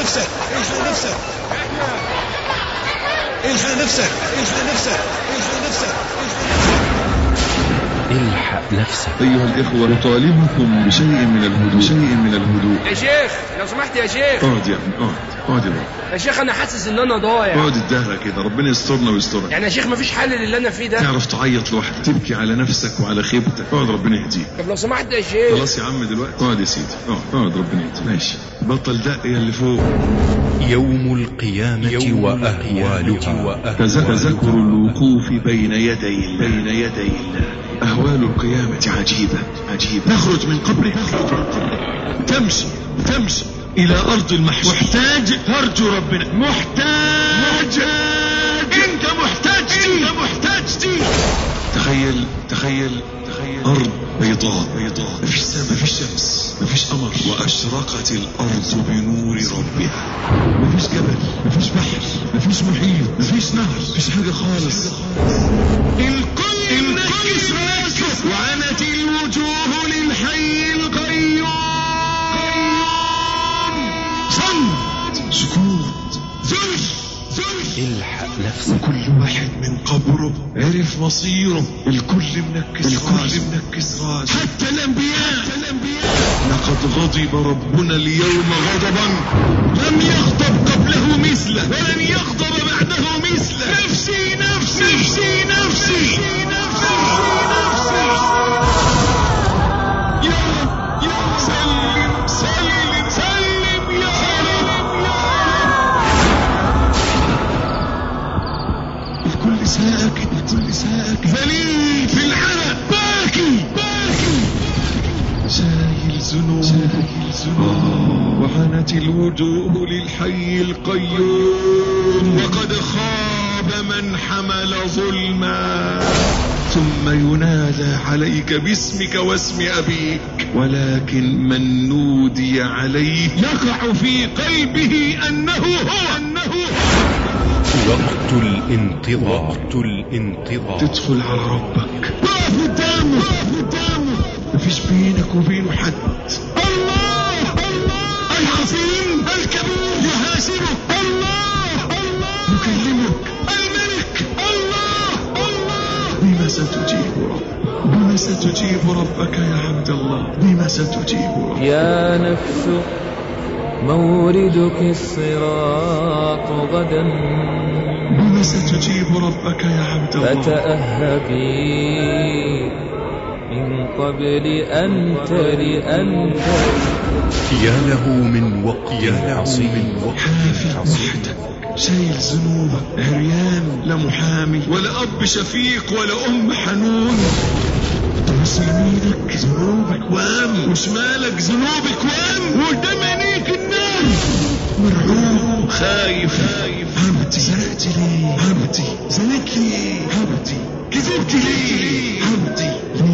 نفسك الحق نفسك الحق نفسك الحق نفسك الحق نفسك الحق نفسك أيها الإخوة نطالبكم بشيء من الهدوء شيء من الهدوء يا شيخ لو سمحت يا شيخ اقعد يا ابني اقعد اقعد يا ابني يا شيخ انا حاسس ان انا ضايع اقعد الدهرة كده ربنا يسترنا ويسترك يعني يا شيخ مفيش حل للي انا فيه ده تعرف تعيط لوحدك تبكي على نفسك وعلى خيبتك اقعد ربنا يهديك طب لو سمحت يا شيخ خلاص يا عم دلوقتي اقعد يا سيدي اقعد اقعد ربنا يهديك ماشي بطل دق يا اللي فوق يوم القيامة وأهوالها تز- تذكر الوقوف بين يدي الله بين يدي الله أهوال القيامة عجيبة عجيبة تخرج من قبرك تمشي تمشي إلى أرض المحشر محتاج ترجو ربنا محتاج أنت محتاج أنت محتاج دي تخيل تخيل تخيل أرض بيضاء بيضاء مفيش سماء مفيش شمس مفيش قمر وأشرقت الأرض بنور ربها مفيش جبل مفيش بحر مفيش محيط مفيش نهر مفيش حاجة خالص الكل منكس راسه وعنت الوجوه للحي القيوم صمت سكوت ذل ذل الحق نفسك وكل واحد من قبره عرف مصيره الكل منكس الكل منكس راسه حتى الانبياء حتى الانبياء لقد غضب ربنا اليوم غضبا لم يغضب قبله مثله ولن يغضب بعده مثله نفسي نفسي نفسي نفسي يا رب يا رب سلم سلم سلم يا رب الكل ساكت الكل ساكت ذليل في العرق باكي باكي شايل ذنوب شايل ذنوب وعنت الوجوه للحي القيوم وقد خاب من حمل ظلما ثم ينادى عليك باسمك واسم أبيك ولكن من نودي عليه يقع في قلبه أنه هو أنه هو وقت الانتظار وقت الانتظار تدخل على ربك واقف قدامه واقف قدامه مفيش بينك وبينه حد الله الله العظيم الكبير يحاسبك الله الله يكلمك الملك الله الله بما ستجيب ربك بما ستجيب ربك يا عبد الله بما ستجيب ربك يا نفس موردك الصراط غدا بما ستجيب ربك يا عبد الله فتأهبي من قبل أن ترئن يا له من وقت يا له عصيب من وقت حافظ عصيب وحدك شايل ذنوبك عريان لا محامي ولا اب شفيق ولا ام حنون تبص يمينك ذنوبك وام وشمالك ذنوبك وام وقدام عينيك النار مرعوب خايف خايف عبدي سرقت ليه عبدي زنت ليه عبدي كذبت ليه عبدي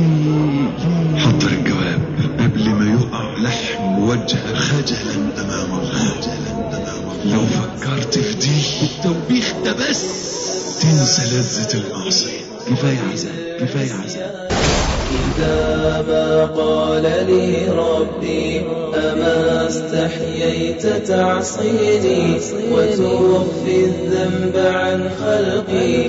ليه حضر الجواب قبل ما يقع لحم وجهك خجلا امام الله خجلا امام الله لو فكرت في دي التوبيخ ده بس تنسى لذة المعصية كفاية عذاب كفاية عذاب إذا ما قال لي ربي أما استحييت تعصيني وتخفي الذنب عن خلقي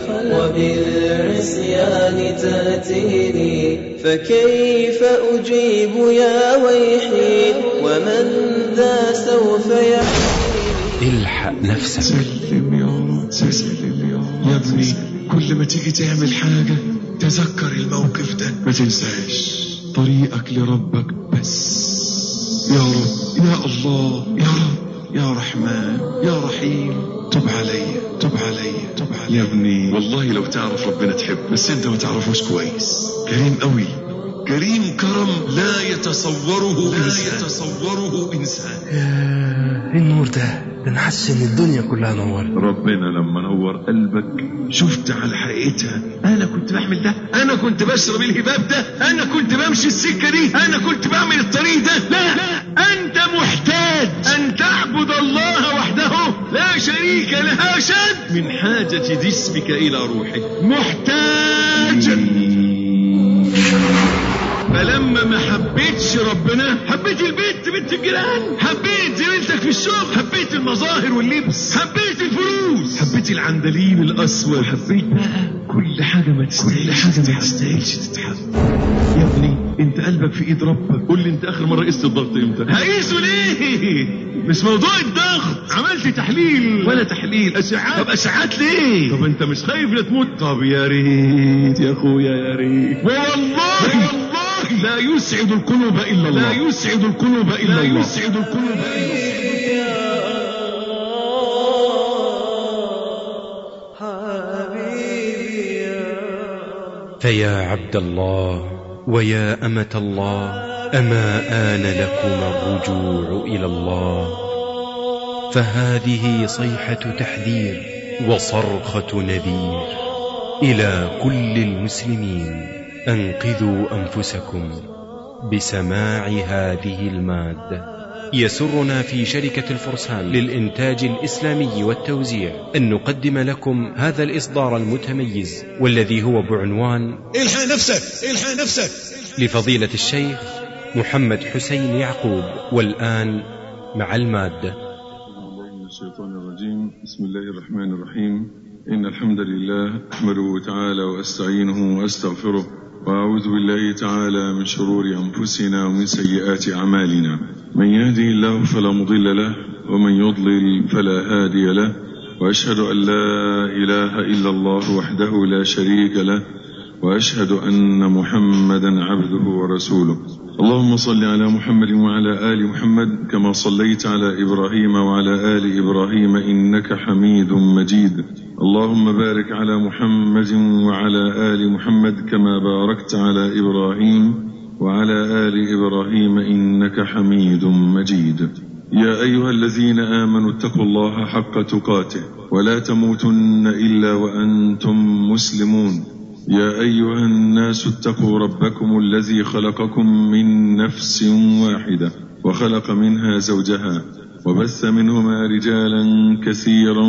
وبالعصيان تأتيني فكيف أجيب يا ويحي ومن ذا سوف يحييني الحق نفسك سلم يا رب سلم يا رب يا ابني كل ما تيجي تعمل حاجة تذكر الموقف ده ما تنساش طريقك لربك بس يا رب يا الله يا رب يا رحمن يا رحيم تب علي تب علي تب علي يا ابني والله لو تعرف ربنا تحب بس انت ما تعرفوش كويس كريم قوي كريم كرم لا يتصوره لا يتصوره انسان ايه النور ده ده انا حاسس ان الدنيا كلها نورت ربنا لما نور قلبك شفت على حقيقتها انا كنت بعمل ده انا كنت بشرب الهباب ده انا كنت بمشي السكه دي انا كنت بعمل الطريق ده لا لا انت محتاج ان تعبد الله وحده لا شريك له اشد من حاجه جسمك الى روحه محتاج فلما ما حبيتش ربنا حبيت البيت بنت الجيران حبيت زميلتك في الشغل حبيت المظاهر واللبس حبيت الفلوس حبيت العندليب الاسود حبيت بقى كل حاجه ما تستاهلش كل حاجه ما تستاهلش تتحب يا ابني انت قلبك في ايد ربك قول لي انت اخر مره قست الضغط امتى هقيسه ليه مش موضوع الضغط عملت تحليل ولا تحليل اشعاعات طب اشعاعات ليه طب انت مش خايف لا تموت طب يا ريت يا اخويا يا ريت والله والله لا يسعد القلوب الا الله لا يسعد القلوب الا الله لا يسعد القلوب الا الله فيا عبد الله ويا أمة الله أما آن لكم الرجوع إلى الله فهذه صيحة تحذير وصرخة نذير إلى كل المسلمين أنقذوا أنفسكم بسماع هذه المادة يسرنا في شركة الفرسان للإنتاج الإسلامي والتوزيع أن نقدم لكم هذا الإصدار المتميز والذي هو بعنوان الحق نفسك الحق نفسك لفضيلة الشيخ محمد حسين يعقوب والآن مع المادة الله من الشيطان الرجيم بسم الله الرحمن الرحيم إن الحمد لله أحمده تعالى وأستعينه وأستغفره وأعوذ بالله تعالى من شرور أنفسنا ومن سيئات أعمالنا من يهده الله فلا مضل له ومن يضلل فلا هادي له وأشهد أن لا إله إلا الله وحده لا شريك له وأشهد أن محمدا عبده ورسوله اللهم صل على محمد وعلى آل محمد كما صليت على إبراهيم وعلى آل إبراهيم إنك حميد مجيد اللهم بارك على محمد وعلى آل محمد كما باركت على إبراهيم وعلى آل إبراهيم إنك حميد مجيد يا أيها الذين آمنوا اتقوا الله حق تقاته ولا تموتن إلا وأنتم مسلمون يا أيها الناس اتقوا ربكم الذي خلقكم من نفس واحدة وخلق منها زوجها وبث منهما رجالا كثيرا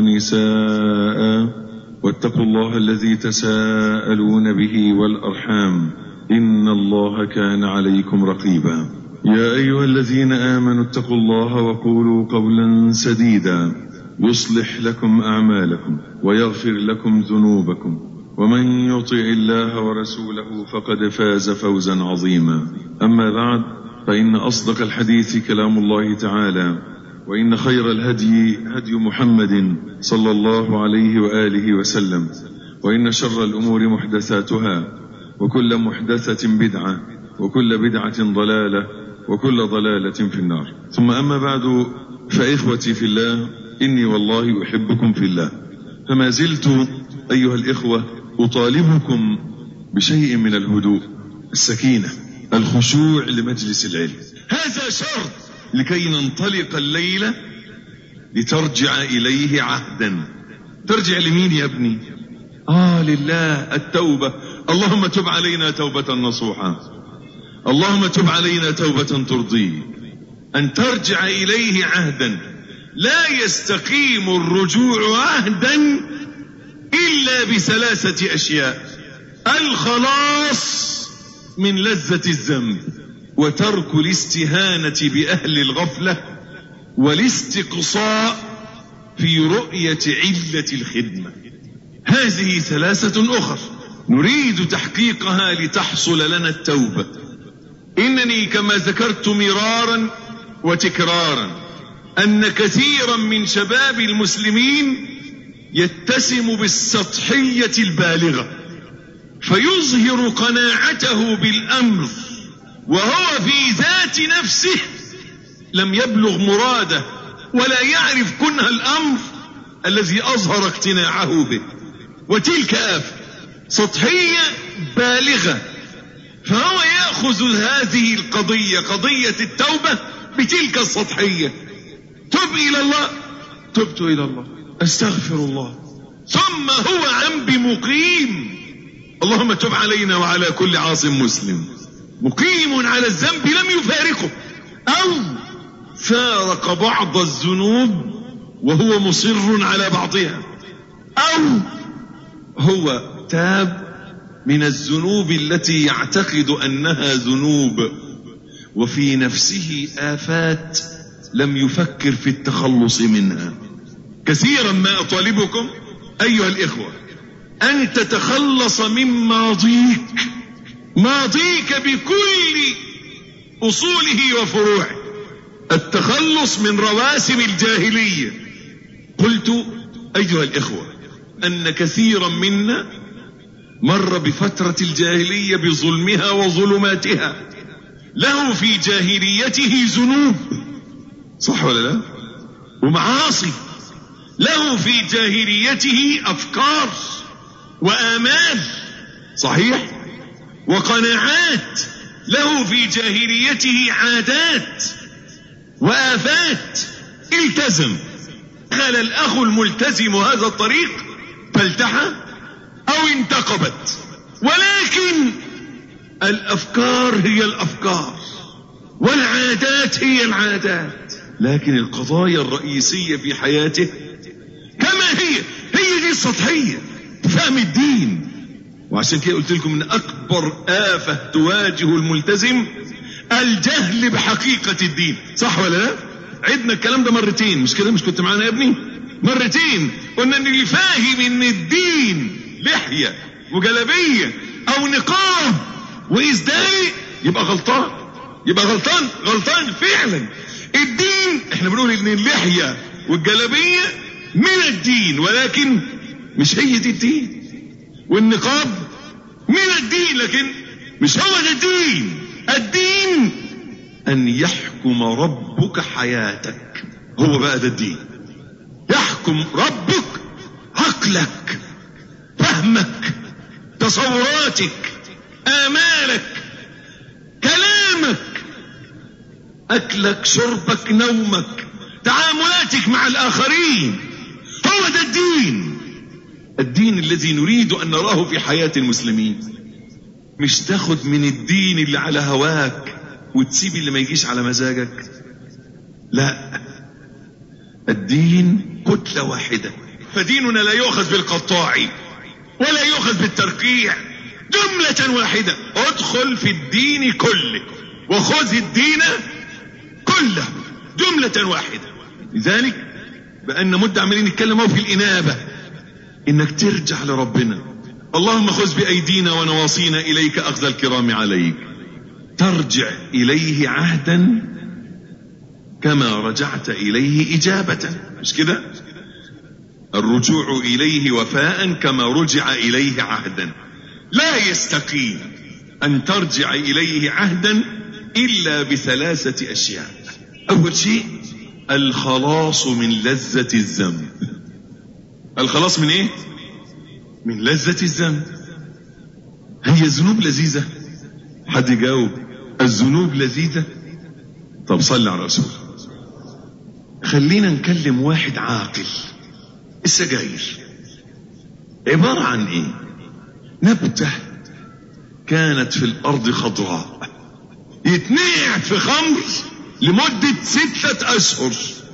ونساء واتقوا الله الذي تساءلون به والأرحام إن الله كان عليكم رقيبا يا أيها الذين آمنوا اتقوا الله وقولوا قولا سديدا يصلح لكم أعمالكم ويغفر لكم ذنوبكم ومن يطع الله ورسوله فقد فاز فوزا عظيما أما بعد فإن أصدق الحديث كلام الله تعالى وإن خير الهدي هدي محمد صلى الله عليه وآله وسلم وإن شر الأمور محدثاتها وكل محدثة بدعة وكل بدعة ضلالة وكل ضلالة في النار ثم أما بعد فإخوتي في الله إني والله أحبكم في الله فما زلت أيها الإخوة أطالبكم بشيء من الهدوء السكينة الخشوع لمجلس العلم هذا شرط لكي ننطلق الليلة لترجع إليه عهدا ترجع لمين يا ابني آه لله التوبة اللهم تب علينا توبة نصوحا اللهم تب علينا توبة ترضيه أن ترجع إليه عهدا لا يستقيم الرجوع عهدا إلا بثلاثة أشياء الخلاص من لذة الذنب وترك الاستهانة بأهل الغفلة والاستقصاء في رؤية علة الخدمة هذه ثلاثة أخر نريد تحقيقها لتحصل لنا التوبة إنني كما ذكرت مرارا وتكرارا أن كثيرا من شباب المسلمين يتسم بالسطحية البالغة فيظهر قناعته بالأمر وهو في ذات نفسه لم يبلغ مراده ولا يعرف كنه الأمر الذي أظهر اقتناعه به وتلك آفة سطحية بالغة فهو يأخذ هذه القضية قضية التوبة بتلك السطحية تب إلى الله تبت إلى الله أستغفر الله ثم هو عن بمقيم اللهم تب علينا وعلى كل عاص مسلم مقيم على الذنب لم يفارقه أو فارق بعض الذنوب وهو مصر على بعضها أو هو تاب من الذنوب التي يعتقد انها ذنوب وفي نفسه افات لم يفكر في التخلص منها كثيرا ما اطالبكم ايها الاخوه ان تتخلص من ماضيك ماضيك بكل اصوله وفروعه التخلص من رواسم الجاهليه قلت ايها الاخوه ان كثيرا منا مر بفتره الجاهليه بظلمها وظلماتها له في جاهليته ذنوب صح ولا لا ومعاصي له في جاهليته افكار وامال صحيح وقناعات له في جاهليته عادات وآفات التزم دخل الأخ الملتزم هذا الطريق فالتحى أو انتقبت ولكن الأفكار هي الأفكار والعادات هي العادات لكن القضايا الرئيسية في حياته كما هي هي دي السطحية فهم الدين وعشان كده قلت لكم ان اكبر آفة تواجه الملتزم الجهل بحقيقة الدين صح ولا لا عدنا الكلام ده مرتين مش كده مش كنت معانا يا ابني مرتين قلنا ان اللي فاهم ان الدين لحية وجلبية او نقاب وازداري يبقى غلطان يبقى غلطان غلطان فعلا الدين احنا بنقول ان اللحية والجلبية من الدين ولكن مش هي دي الدين والنقاب من الدين لكن مش هو ده الدين الدين ان يحكم ربك حياتك هو بقى ده الدين يحكم ربك عقلك فهمك تصوراتك امالك كلامك اكلك شربك نومك تعاملاتك مع الاخرين هو ده الدين الدين الذي نريد ان نراه في حياه المسلمين مش تاخد من الدين اللي على هواك وتسيب اللي ما يجيش على مزاجك لا الدين كتلة واحدة فديننا لا يؤخذ بالقطاع ولا يؤخذ بالترقيع جملة واحدة ادخل في الدين كله وخذ الدين كله جملة واحدة لذلك بأن مدة عمالين نتكلم في الإنابة إنك ترجع لربنا اللهم خذ بأيدينا ونواصينا إليك أخذ الكرام عليك ترجع إليه عهدا كما رجعت إليه إجابة مش كده الرجوع إليه وفاء كما رجع إليه عهدا لا يستقيم أن ترجع إليه عهدا إلا بثلاثة أشياء أول شيء الخلاص من لذة الذنب الخلاص من إيه من لذة الذنب هي الذنوب لذيذة حد يجاوب الذنوب لذيذة طب صلي على رسول خلينا نكلم واحد عاقل السجاير عبارة عن ايه نبتة كانت في الارض خضراء يتنقع في خمر لمدة ستة اشهر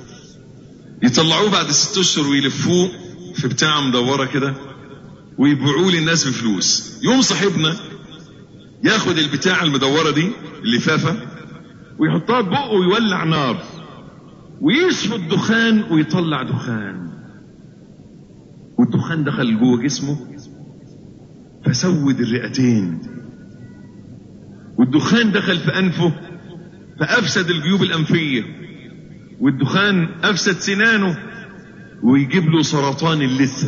يطلعوه بعد ست اشهر ويلفوه في بتاعة مدورة كده ويبيعوه للناس بفلوس يوم صاحبنا ياخد البتاعة المدورة دي اللفافة ويحطها في بقه ويولع نار ويشفط الدخان ويطلع دخان والدخان دخل جوه جسمه فسود الرئتين والدخان دخل في انفه فافسد الجيوب الانفيه والدخان افسد سنانه ويجيب له سرطان اللثه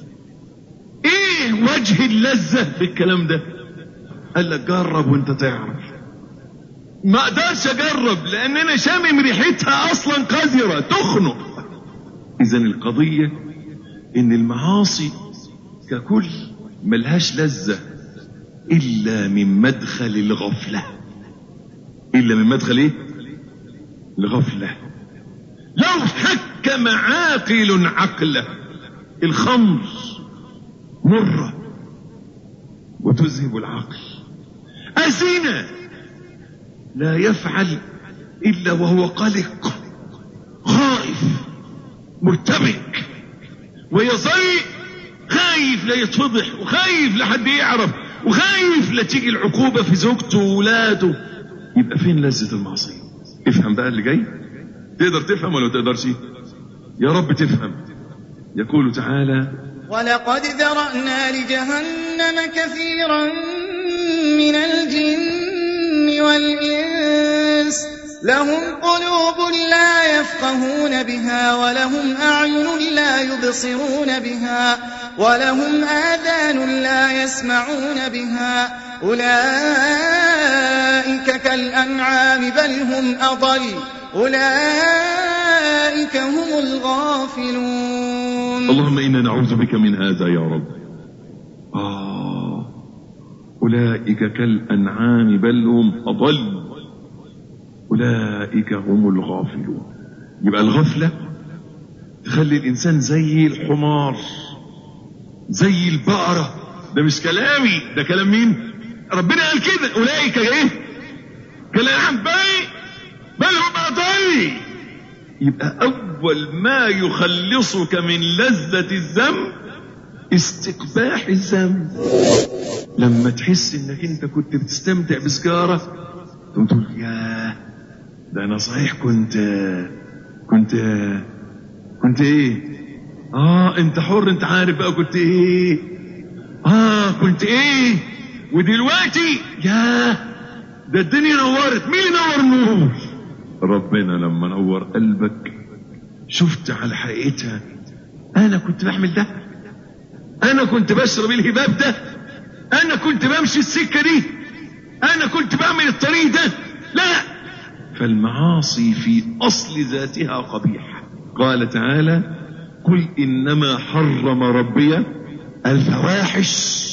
ايه وجه اللذه في الكلام ده قال لك جرب وانت تعرف ما اقدرش اجرب لان انا شامم ريحتها اصلا قذرة تخنق اذا القضية ان المعاصي ككل ملهاش لذة الا من مدخل الغفلة الا من مدخل ايه الغفلة لو حكم عاقل عقله الخمر مرة وتذهب العقل الزنا لا يفعل الا وهو قلق خائف مرتبك ويظل خايف لا يتفضح وخايف لحد يعرف وخايف لا تيجي العقوبة في زوجته وولاده يبقى فين لذة المعصية افهم بقى اللي جاي تقدر تفهم ولا ما تقدرش يا رب تفهم يقول تعالى ولقد ذرأنا لجهنم كثيرا من الجن والإنس لهم قلوب لا يفقهون بها ولهم أعين لا يبصرون بها ولهم آذان لا يسمعون بها أولئك كالأنعام بل هم أضل أولئك هم الغافلون اللهم إنا نعوذ بك من هذا يا رب آه أولئك كالأنعام بل هم أضل أولئك هم الغافلون يبقى الغفلة تخلي الإنسان زي الحمار زي البقرة ده مش كلامي ده كلام مين ربنا قال كده أولئك إيه كالأنعام بل بل هم أضل يبقى أول ما يخلصك من لذة الذنب استقباح الذنب لما تحس انك انت كنت بتستمتع بسجارة تقوم تقول ياه ده انا صحيح كنت كنت كنت ايه اه انت حر انت عارف بقى كنت ايه اه كنت ايه ودلوقتي ياه ده الدنيا نورت مين نور النور ربنا لما نور قلبك شفت على حقيقتها انا كنت بعمل ده انا كنت بشرب الهباب ده انا كنت بمشي السكه دي انا كنت بعمل الطريق ده لا فالمعاصي في اصل ذاتها قبيحه قال تعالى قل انما حرم ربي الفواحش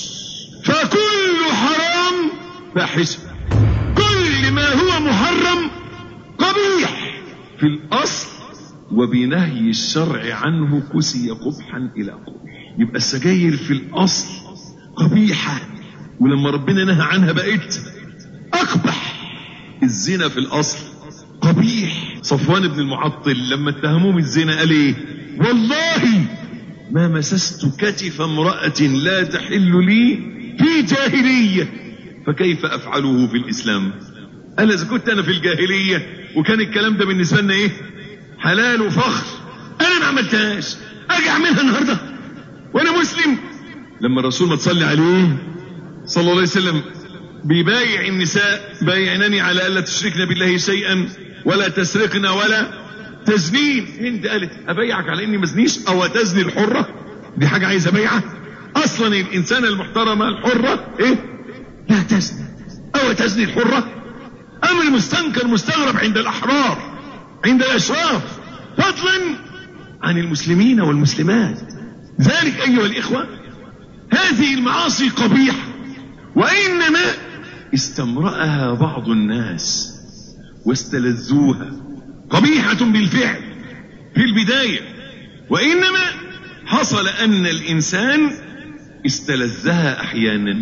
فكل حرام فاحش كل ما هو محرم قبيح في الاصل وبنهي الشرع عنه كسي قبحا الى قبح يبقى السجاير في الاصل قبيحه ولما ربنا نهى عنها بقت اقبح الزنا في الاصل قبيح صفوان بن المعطل لما اتهموه بالزنا قال ايه والله ما مسست كتف امرأة لا تحل لي في جاهلية فكيف افعله في الاسلام قال اذا كنت انا في الجاهلية وكان الكلام ده بالنسبة لنا ايه حلال وفخر انا ما عملتهاش اجي اعملها النهاردة وانا مسلم لما الرسول ما تصلي عليه صلى الله عليه وسلم بيبايع النساء بايعنني على الا تشركن بالله شيئا ولا تسرقن ولا تزنين هند قالت ابايعك على اني مزنيش او تزني الحرة دي حاجة عايزة ابايعها اصلا الانسانة المحترمة الحرة ايه لا تزني او تزني الحرة امر مستنكر مستغرب عند الاحرار عند الاشراف فضلا عن المسلمين والمسلمات ذلك ايها الاخوة هذه المعاصي قبيحة وانما استمرأها بعض الناس واستلذوها قبيحة بالفعل في البداية وإنما حصل أن الإنسان استلذها أحيانا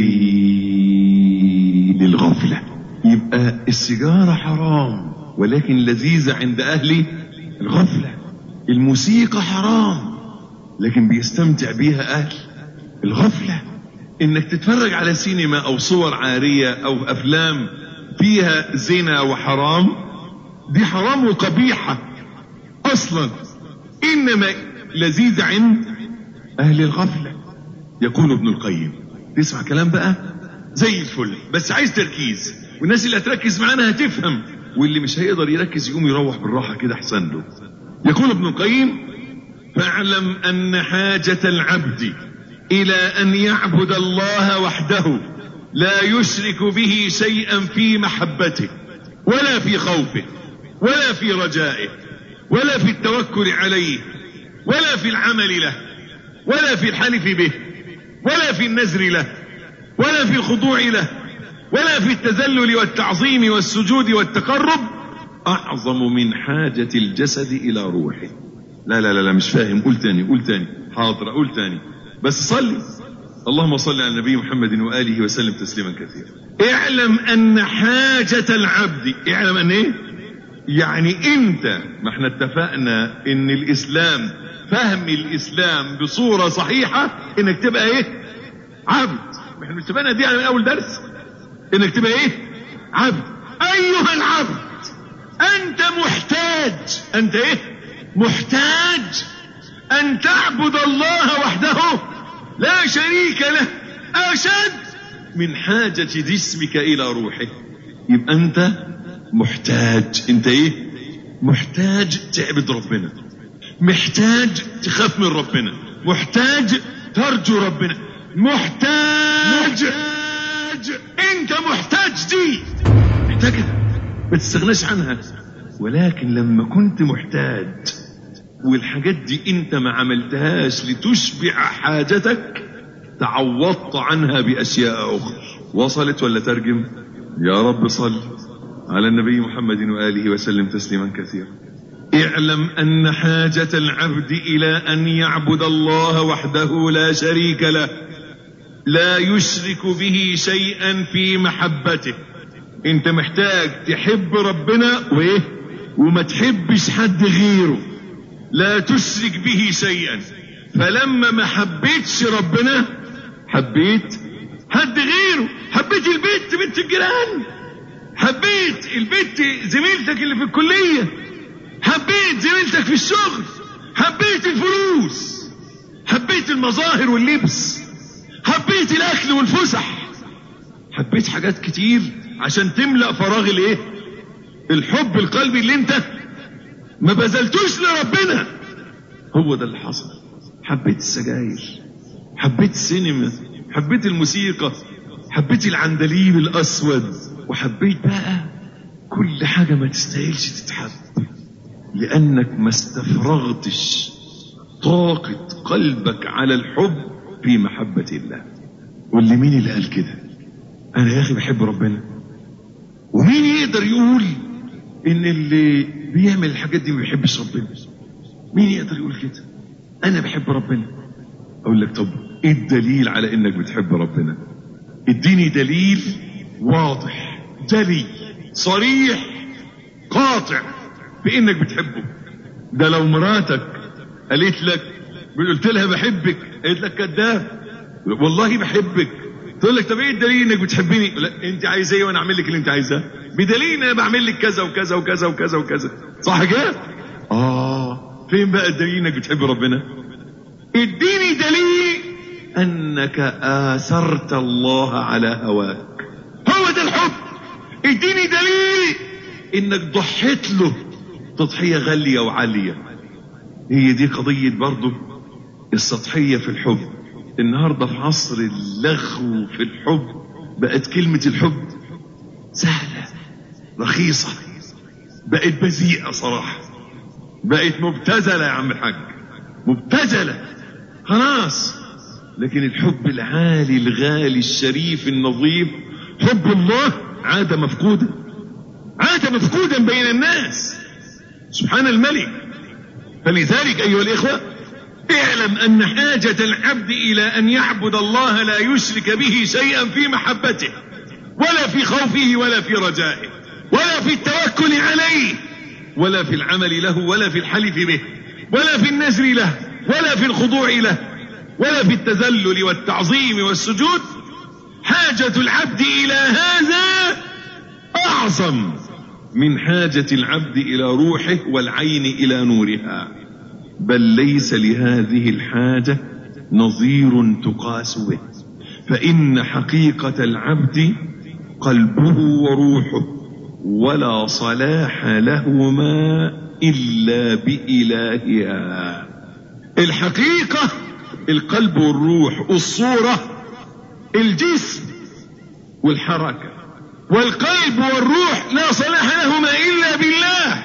للغفلة يبقى السيجارة حرام ولكن لذيذة عند أهل الغفلة الموسيقى حرام لكن بيستمتع بيها أهل الغفلة انك تتفرج على سينما او صور عارية او افلام فيها زنا وحرام دي حرام وقبيحة اصلا انما لذيذ عند اهل الغفلة يقول ابن القيم تسمع كلام بقى زي الفل بس عايز تركيز والناس اللي هتركز معانا هتفهم واللي مش هيقدر يركز يقوم يروح بالراحة كده احسن له يقول ابن القيم فاعلم ان حاجة العبد الى ان يعبد الله وحده لا يشرك به شيئا في محبته ولا في خوفه ولا في رجائه ولا في التوكل عليه ولا في العمل له ولا في الحلف به ولا في النذر له ولا في الخضوع له ولا في التذلل والتعظيم والسجود والتقرب اعظم من حاجة الجسد الى روحه لا لا لا, لا مش فاهم قول تاني قول تاني حاضر قول تاني بس صلي اللهم صل على النبي محمد وآله وسلم تسليما كثيرا اعلم أن حاجة العبد اعلم أن ايه يعني انت ما احنا اتفقنا ان الاسلام فهم الاسلام بصورة صحيحة انك تبقى ايه عبد احنا مستفادنا دي من اول درس انك تبقى ايه عبد ايها العبد انت محتاج انت ايه محتاج ان تعبد الله وحده لا شريك له اشد من حاجة جسمك الى روحه يبقى انت محتاج انت ايه محتاج تعبد ربنا محتاج تخاف من ربنا محتاج ترجو ربنا محتاج انت محتاج دي محتاجها ما تستغناش عنها ولكن لما كنت محتاج والحاجات دي انت ما عملتهاش لتشبع حاجتك تعوضت عنها باشياء اخرى وصلت ولا ترجم يا رب صل على النبي محمد واله وسلم تسليما كثيرا اعلم ان حاجه العبد الى ان يعبد الله وحده لا شريك له لا يشرك به شيئا في محبته انت محتاج تحب ربنا وايه وما تحبش حد غيره لا تشرك به شيئا فلما ما حبيتش ربنا حبيت حد غيره حبيت البيت بنت الجيران حبيت البيت زميلتك اللي في الكلية حبيت زميلتك في الشغل حبيت الفلوس حبيت المظاهر واللبس حبيت الاكل والفسح حبيت حاجات كتير عشان تملأ فراغ الايه الحب القلبي اللي انت ما بذلتوش لربنا هو ده اللي حصل حبيت السجاير حبيت السينما حبيت الموسيقى حبيت العندليب الاسود وحبيت بقى كل حاجة ما تستاهلش تتحب لانك ما استفرغتش طاقة قلبك على الحب في محبة الله واللي مين اللي قال كده انا يا اخي بحب ربنا ومين يقدر يقول ان اللي بيعمل الحاجات دي ما بيحبش ربنا مين يقدر يقول كده انا بحب ربنا اقول لك طب ايه الدليل على انك بتحب ربنا اديني دليل واضح جلي صريح قاطع بانك بتحبه ده لو مراتك قالت لك قلت لها بحبك قالت لك كذاب والله بحبك تقول لك طب ايه الدليل انك بتحبني لا انت عايز ايه وانا اعمل لك اللي انت عايزاه بدليل ان انا بعمل لك كذا وكذا وكذا وكذا وكذا صح كده اه فين بقى الدليل انك بتحب ربنا اديني دليل انك اثرت الله على هواك هو ده الحب اديني دليل انك ضحيت له تضحية غالية وعالية هي دي قضية برضه السطحية في الحب النهاردة في عصر اللغو في الحب بقت كلمة الحب سهلة رخيصة بقت بذيئة صراحة بقت مبتذلة يا عم الحاج مبتذلة خلاص لكن الحب العالي الغالي الشريف النظيف حب الله عاد مفقودا عاد مفقودا بين الناس سبحان الملك فلذلك أيها الإخوة اعلم أن حاجة العبد إلى أن يعبد الله لا يشرك به شيئا في محبته ولا في خوفه ولا في رجائه ولا في التوكل عليه ولا في العمل له ولا في الحلف به ولا في النذر له ولا في الخضوع له ولا في التذلل والتعظيم والسجود حاجة العبد إلى هذا أعظم من حاجة العبد إلى روحه والعين إلى نورها بل ليس لهذه الحاجة نظير تقاس به فإن حقيقة العبد قلبه وروحه ولا صلاح لهما إلا بإلهها الحقيقة القلب والروح الصورة الجسم والحركة والقلب والروح لا صلاح لهما إلا بالله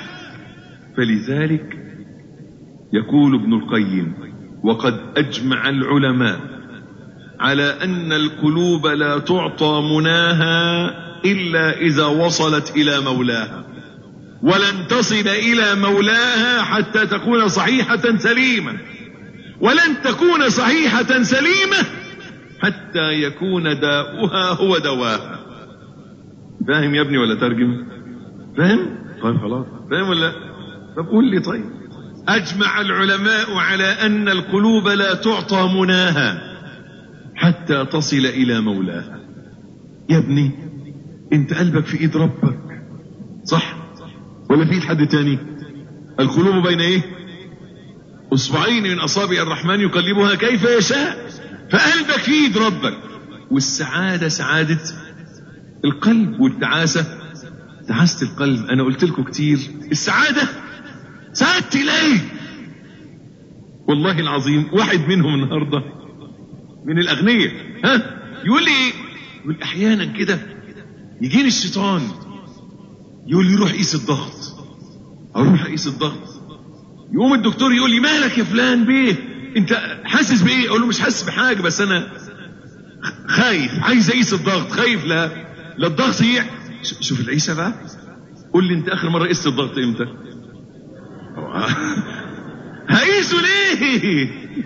فلذلك يقول ابن القيم وقد أجمع العلماء على أن القلوب لا تعطى مناها إلا إذا وصلت إلى مولاها ولن تصل إلى مولاها حتى تكون صحيحة سليمة ولن تكون صحيحة سليمة حتى يكون داؤها هو دواها فاهم يا ابني ولا ترجم فاهم طيب خلاص فاهم ولا طب قول لي طيب أجمع العلماء على أن القلوب لا تعطى مناها حتى تصل إلى مولاها يا ابني انت قلبك في ايد ربك صح ولا في ايد حد تاني القلوب بين ايه اصبعين من اصابع الرحمن يقلبها كيف يشاء فقلبك في ايد ربك والسعاده سعاده القلب والتعاسه تعاسه القلب انا قلت لكم كتير السعاده سعادة اليه والله العظيم واحد منهم النهارده من الاغنياء ها يقول لي ايه يقول احيانا كده يجيني الشيطان يقول لي روح قيس الضغط اروح اقيس الضغط يقوم الدكتور يقول لي مالك يا فلان بيه انت حاسس بايه اقول له مش حاسس بحاجه بس انا خايف عايز اقيس الضغط خايف لا لا الضغط يع ش- شوف العيسى بقى قول لي انت اخر مره قست الضغط امتى هقيسه ليه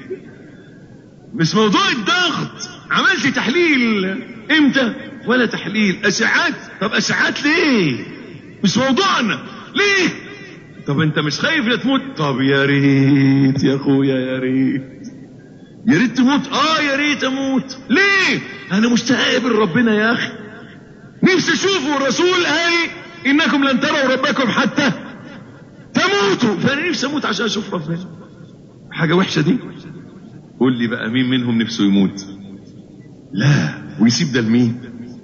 مش موضوع الضغط عملت تحليل امتى ولا تحليل اشعات طب اشعات ليه مش موضوعنا ليه طب انت مش خايف لا تموت طب يا ريت يا اخويا يا ريت يا ريت تموت اه يا ريت اموت ليه انا مشتاق اقابل ربنا يا اخي نفسي اشوفه الرسول قال انكم لن تروا ربكم حتى تموتوا فانا نفسي اموت عشان اشوف ربنا حاجه وحشه دي قول لي بقى مين منهم نفسه يموت لا ويسيب ده لمين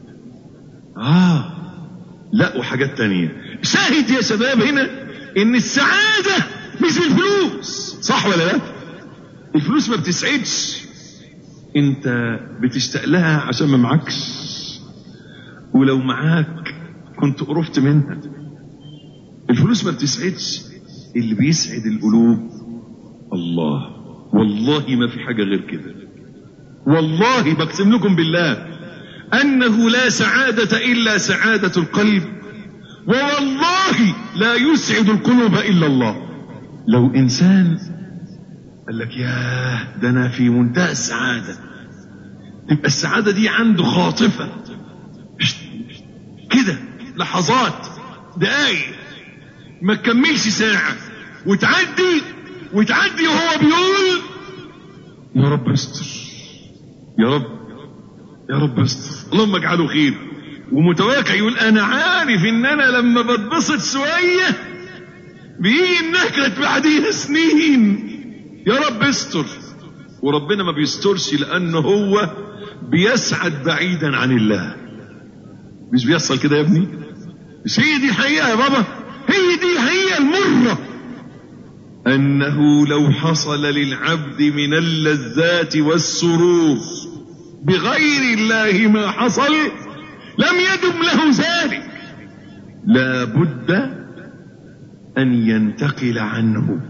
اه لا وحاجات تانية شاهد يا شباب هنا ان السعادة مش الفلوس صح ولا لا الفلوس ما بتسعدش انت بتشتاق لها عشان ما معكش ولو معاك كنت قرفت منها الفلوس ما بتسعدش اللي بيسعد القلوب الله والله ما في حاجة غير كده والله بقسم لكم بالله أنه لا سعادة إلا سعادة القلب ووالله لا يسعد القلوب إلا الله لو إنسان قال لك ياه ده أنا في منتهى السعادة تبقى السعادة دي عنده خاطفة كده لحظات دقايق ما تكملش ساعة وتعدي وتعدي وهو بيقول يا رب استر يا رب يا رب استر اللهم اجعله خير ومتواكع يقول انا عارف ان انا لما بتبسط شويه بيجي النكد بعديها سنين يا رب استر وربنا ما بيسترش لانه هو بيسعد بعيدا عن الله مش بيحصل كده يا ابني مش هي دي الحقيقه يا بابا هي دي الحقيقه المره انه لو حصل للعبد من اللذات والسرور بغير الله ما حصل لم يدم له ذلك لا بد ان ينتقل عنه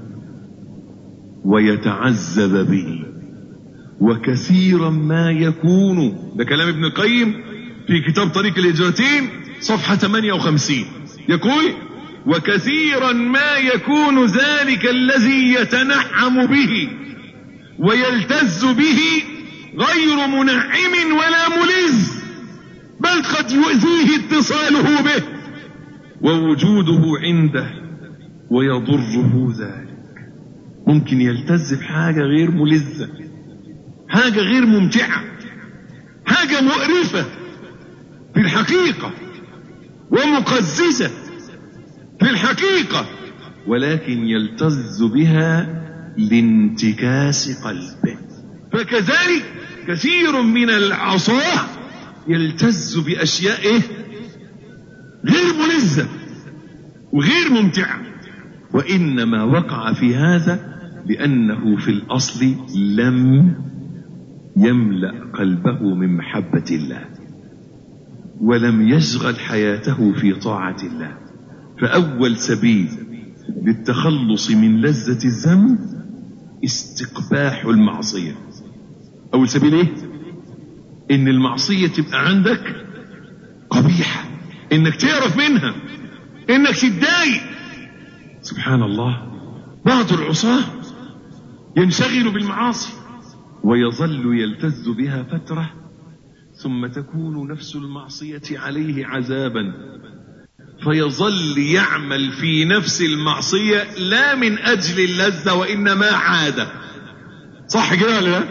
ويتعذب به وكثيرا ما يكون ده كلام ابن القيم في كتاب طريق الهجرتين صفحة 58 يقول وكثيرا ما يكون ذلك الذي يتنعم به ويلتز به غير منعم ولا ملز بل قد يؤذيه اتصاله به ووجوده عنده ويضره ذلك ممكن يلتز بحاجة غير ملزة حاجة غير ممتعة حاجة مقرفة في الحقيقة ومقززة في الحقيقة ولكن يلتز بها لانتكاس قلبه فكذلك كثير من العصاة يلتز بأشياء غير ملزة وغير ممتعة وإنما وقع في هذا لأنه في الأصل لم يملأ قلبه من محبة الله ولم يشغل حياته في طاعة الله فأول سبيل للتخلص من لذة الذنب استقباح المعصية أول سبيل إيه؟ إن المعصية تبقى عندك قبيحة إنك تعرف منها إنك تتضايق سبحان الله بعض العصاة ينشغل بالمعاصي ويظل يلتز بها فترة ثم تكون نفس المعصية عليه عذابا فيظل يعمل في نفس المعصية لا من أجل اللذة وإنما عادة صح كده ولا لا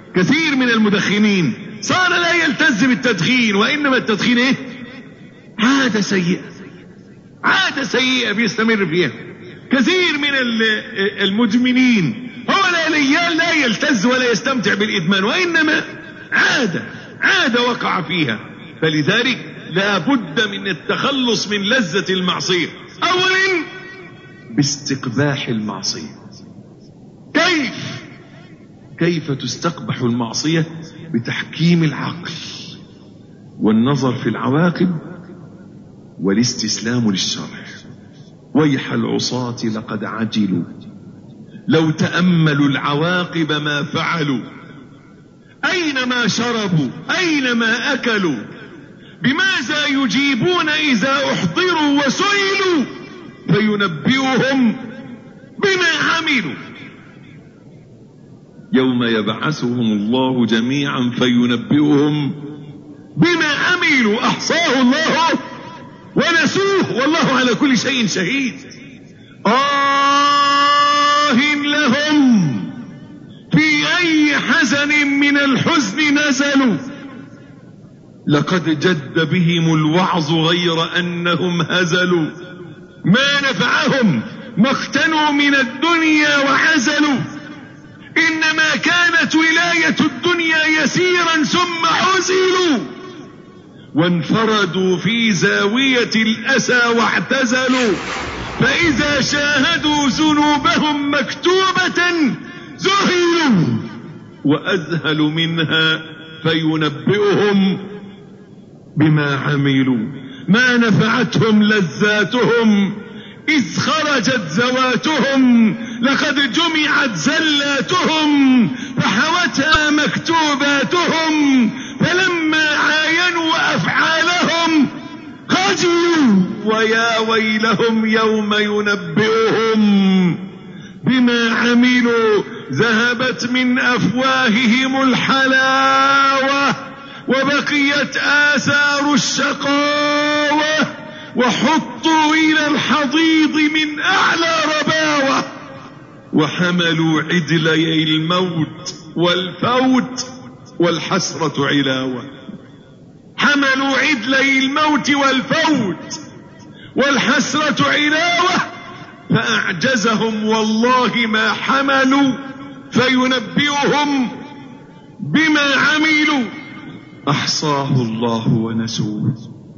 كثير من المدخنين صار لا يلتز بالتدخين وإنما التدخين إيه عادة سيئة عادة سيئة بيستمر فيها كثير من المدمنين هو لا ليال لا يلتز ولا يستمتع بالإدمان وإنما عادة عادة وقع فيها فلذلك لا بد من التخلص من لذة المعصية أولا باستقباح المعصية كيف كيف تستقبح المعصية بتحكيم العقل والنظر في العواقب والاستسلام للشرع ويح العصاة لقد عجلوا لو تأملوا العواقب ما فعلوا أينما شربوا أينما أكلوا بماذا يجيبون إذا أحضروا وسئلوا فينبئهم بما عملوا يوم يبعثهم الله جميعا فينبئهم بما عملوا أحصاه الله ونسوه والله على كل شيء شهيد آه لهم في أي حزن من الحزن نزلوا لقد جد بهم الوعظ غير أنهم هزلوا ما نفعهم ما اختنوا من الدنيا وعزلوا إنما كانت ولاية الدنيا يسيرا ثم عزلوا وانفردوا في زاوية الأسى واعتزلوا فإذا شاهدوا ذنوبهم مكتوبة ذهلوا وأذهلوا منها فينبئهم بما عملوا ما نفعتهم لذاتهم إذ خرجت زواتهم لقد جمعت زلاتهم فحوتها مكتوباتهم فلما عاينوا أفعالهم خجلوا ويا ويلهم يوم ينبئهم بما عملوا ذهبت من أفواههم الحلاوة وبقيت آثار الشقاوة وحطوا إلى الحضيض من أعلى رباوة وحملوا عدلي الموت والفوت والحسرة علاوة حملوا عدلي الموت والفوت والحسرة علاوة فأعجزهم والله ما حملوا فينبئهم بما عملوا أحصاه الله ونسوه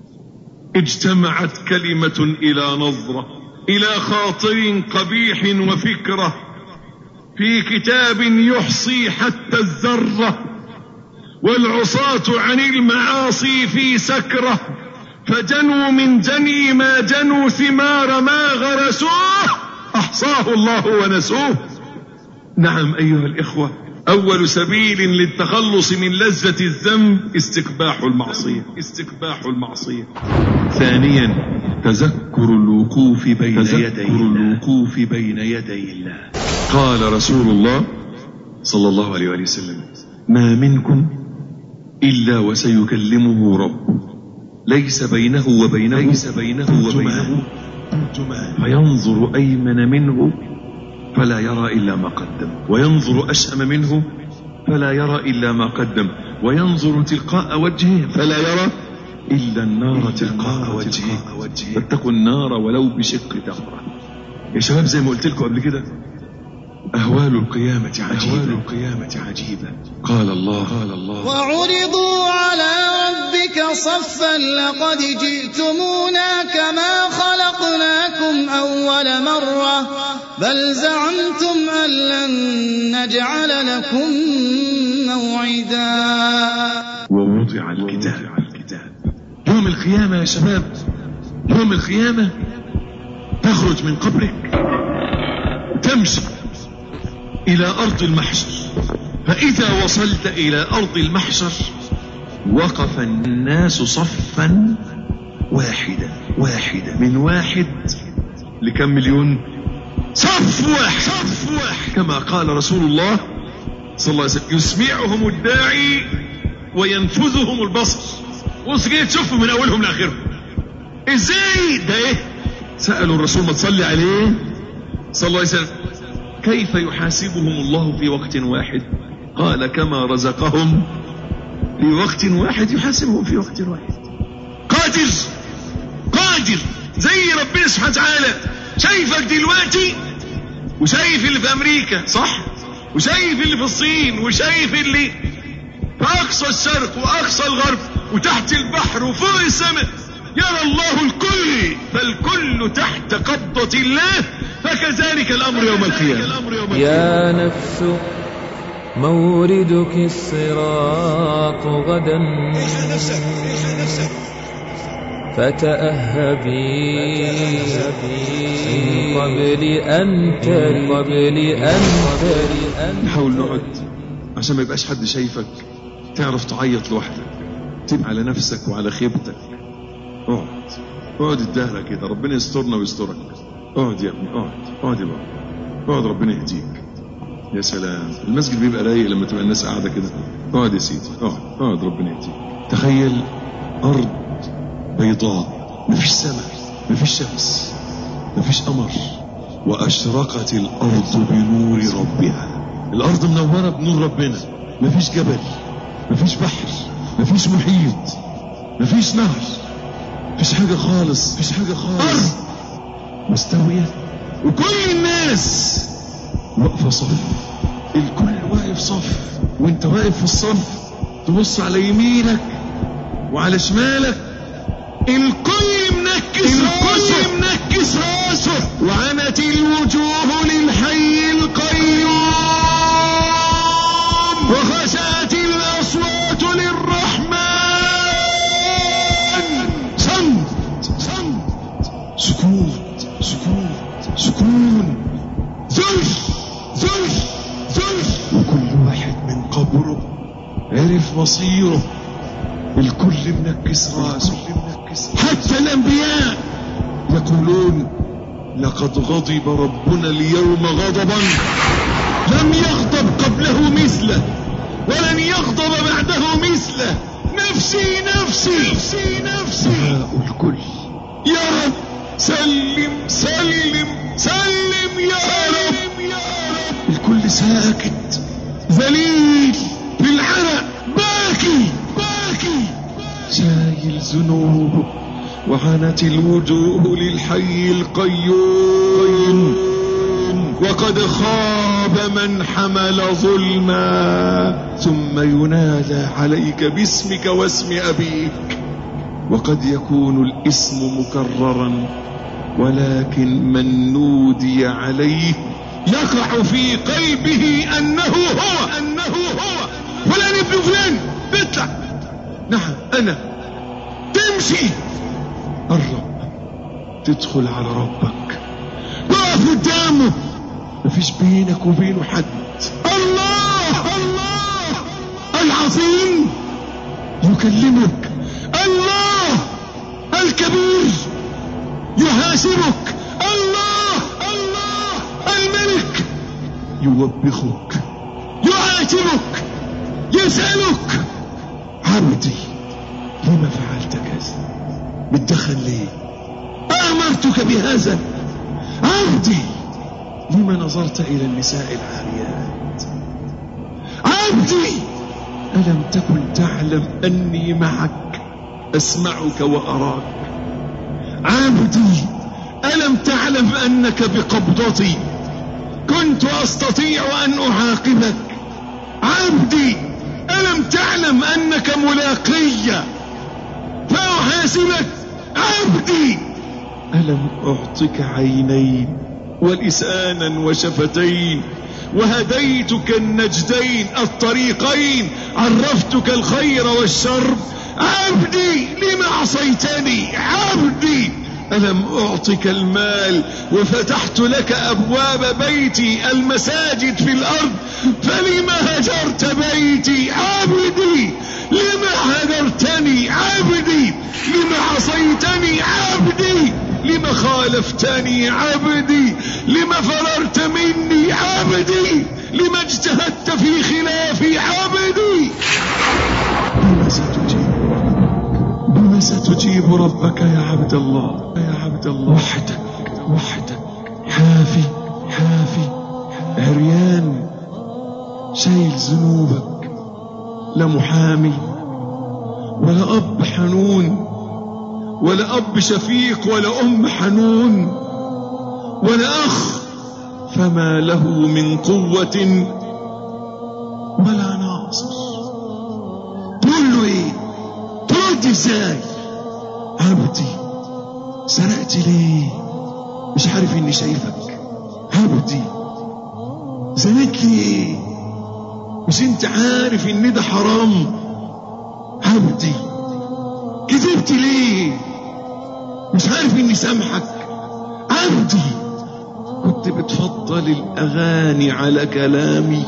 اجتمعت كلمة إلى نظرة إلى خاطر قبيح وفكرة في كتاب يحصي حتى الذرة والعصاة عن المعاصي في سكرة فجنوا من جني ما جنوا ثمار ما غرسوه أحصاه الله ونسوه نعم أيها الإخوة أول سبيل للتخلص من لذة الذنب استقباح المعصية استقباح المعصية ثانيا تذكر الوقوف بين تذكر يدي الوقوف بين يدي الله قال رسول الله صلى الله عليه وآله وسلم ما منكم إلا وسيكلمه رب ليس بينه وبينه ليس بينه وبينه فينظر أيمن منه فلا يرى إلا ما قدم وينظر أشأم منه فلا يرى إلا ما قدم وينظر تلقاء وجهه فلا يرى إلا النار تلقاء وجهه فاتقوا النار ولو بشق تمرة يا شباب زي ما قلت لكم قبل كده أهوال القيامة عجيبة أهوال القيامة عجيبة قال الله قال الله وعرضوا على ربك صفا لقد جئتمونا كما خلقناكم أول مرة بل زعمتم أن لن نجعل لكم موعدا ووضع الكتاب يوم القيامة يا شباب يوم القيامة تخرج من قبرك تمشي إلى أرض المحشر فإذا وصلت إلى أرض المحشر وقف الناس صفا واحدا واحدا من واحد لكم مليون صف واحد صف واحد كما قال رسول الله صلى الله عليه وسلم يسمعهم الداعي وينفذهم البصر بص كده تشوفهم من اولهم لاخرهم ازاي ده ايه سالوا الرسول ما تصلي عليه صلى الله عليه وسلم كيف يحاسبهم الله في وقت واحد قال كما رزقهم في وقت واحد يحاسبهم في وقت واحد قادر قادر زي ربنا سبحانه وتعالى شايفك دلوقتي وشايف اللي في امريكا صح وشايف اللي في الصين وشايف اللي في اقصى الشرق واقصى الغرب وتحت البحر وفوق السماء يرى الله الكل فالكل تحت قبضة الله فكذلك الأمر يوم القيامة يا نفس موردك الصراط غدا الحق نفسك الحق نفسك فتأهبي من قبل أن تري قبل أن تري أن نحاول نقعد عشان ما يبقاش حد شايفك تعرف تعيط لوحدك تبقى على نفسك وعلى خيبتك اقعد اقعد الدهرة كده ربنا يسترنا ويسترك اقعد يا ابني اقعد اقعد يا بابا اقعد ربنا يهديك يا سلام المسجد بيبقى رايق لما تبقى الناس قاعدة كده اقعد يا سيدي اقعد اقعد ربنا يهديك تخيل ارض بيضاء مفيش سماء مفيش شمس مفيش قمر واشرقت الارض بنور ربها الارض منوره بنور ربنا مفيش جبل مفيش بحر مفيش محيط مفيش نهر مفيش حاجه خالص مفيش حاجه خالص ارض مستويه وكل الناس واقفه صف الكل واقف صف وانت واقف في الصف تبص على يمينك وعلى شمالك الكل منكس الكل منكس راسه وعنت الوجوه للحي القيوم وخشعت الاصوات للرحمن صمت صمت سكوت سكوت سكون ذل ذل ذل وكل واحد من قبره عرف مصيره الكل منكس راسه حتى الانبياء يقولون لقد غضب ربنا اليوم غضبا لم يغضب قبله مثله ولن يغضب بعده مثله نفسي نفسي نفسي نفسي الكل يا رب سلم سلم سلم يا رب الكل ساكت ذليل في العرق باكي باكي شايل ذنوبه وعنت الوجوه للحي القيوم وقد خاب من حمل ظلما ثم ينادى عليك باسمك واسم أبيك وقد يكون الاسم مكررا ولكن من نودي عليه يقع في قلبه أنه هو أنه هو فلان ابن فلان بيطلع نعم أنا تمشي قرب تدخل على ربك تقف قدامه مفيش بينك وبينه حد الله الله العظيم يكلمك الله الكبير يحاسبك الله الله الملك يوبخك يعاتبك يسألك عبدي لما فعلت كذا بتدخل ليه أمرتك بهذا عبدي لما نظرت إلى النساء العاريات عبدي ألم تكن تعلم أني معك أسمعك وأراك عبدي ألم تعلم أنك بقبضتي كنت أستطيع أن أعاقبك عبدي ألم تعلم أنك ملاقي فأحاسبك عبدي ألم أعطك عينين ولسانا وشفتين وهديتك النجدين الطريقين عرفتك الخير والشر عبدي لم عصيتني عبدي ألم أعطك المال وفتحت لك أبواب بيتي المساجد في الأرض فلما هجرت بيتي عبدي لما هجرتني عبدي لما عصيتني عبدي لما خالفتني عبدي لما فررت مني عبدي لما اجتهدت في خلافي عبدي بما ستجيب بما ستجيب ربك يا عبد الله يا عبد الله وحدك وحدك حافي حافي عريان شايل ذنوب محامي ولا أب حنون ولا أب شفيق ولا أم حنون ولا أخ فما له من قوة ولا ناصر تقول له ايه ترد ازاي عبدي سرقت ليه مش عارف اني شايفك عبدي زنت ليه مش انت عارف ان ده حرام عبدي كذبت ليه مش عارف اني سامحك عبدي كنت بتفضل الاغاني على كلامي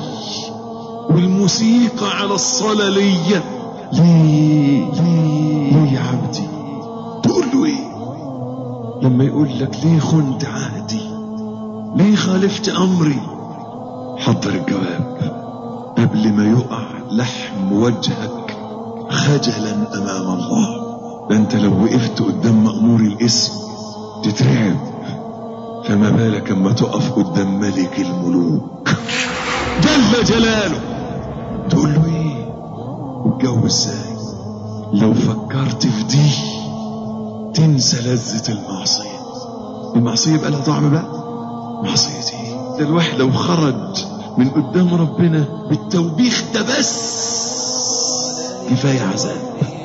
والموسيقى على الصلاة ليا ليه ليه ليه يا عبدي تقول له ايه لما يقول لك ليه خنت عهدي ليه خالفت امري حضر الجواب قبل ما يقع لحم وجهك خجلا امام الله ده انت لو وقفت قدام مأمور الاسم تترعب فما بالك اما تقف قدام ملك الملوك جل جلاله تقول له ايه والجو ازاي لو فكرت في دي تنسى لذة المعصية المعصية يبقى لها طعم بقى معصية ايه ده الواحد لو خرج من قدام ربنا بالتوبيخ ده بس كفاية عذاب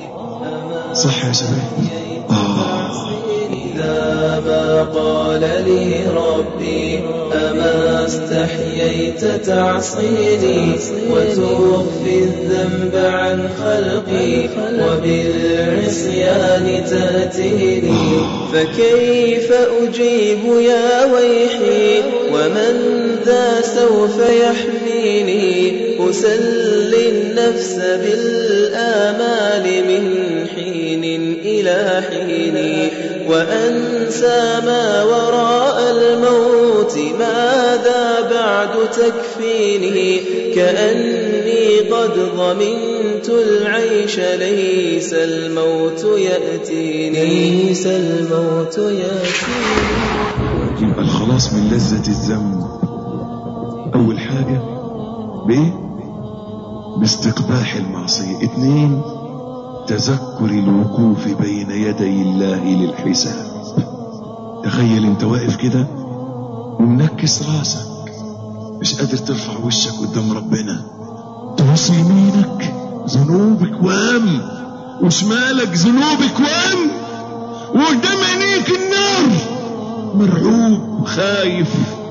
صح يا شباب آه إذا ما قال لي ربي أما استحييت تعصيني وتخفي الذنب عن خلقي وبالعصيان تأتيني فكيف أجيب يا ويحي ومن ذا سوف يحميني أسلي النفس بالآمال من حين إلى حين وأنسى ما وراء الموت ماذا بعد تكفيني كأني قد ضمنت العيش ليس الموت يأتيني ليس الموت يأتيني يبقى الخلاص من لذة الذنب أول حاجة بإيه؟ باستقباح المعصية اتنين تذكر الوقوف بين يدي الله للحساب تخيل انت واقف كده ومنكس راسك مش قادر ترفع وشك قدام ربنا تبص يمينك ذنوبك وام وشمالك ذنوبك وام وقدام عينيك النار مرعوب خايف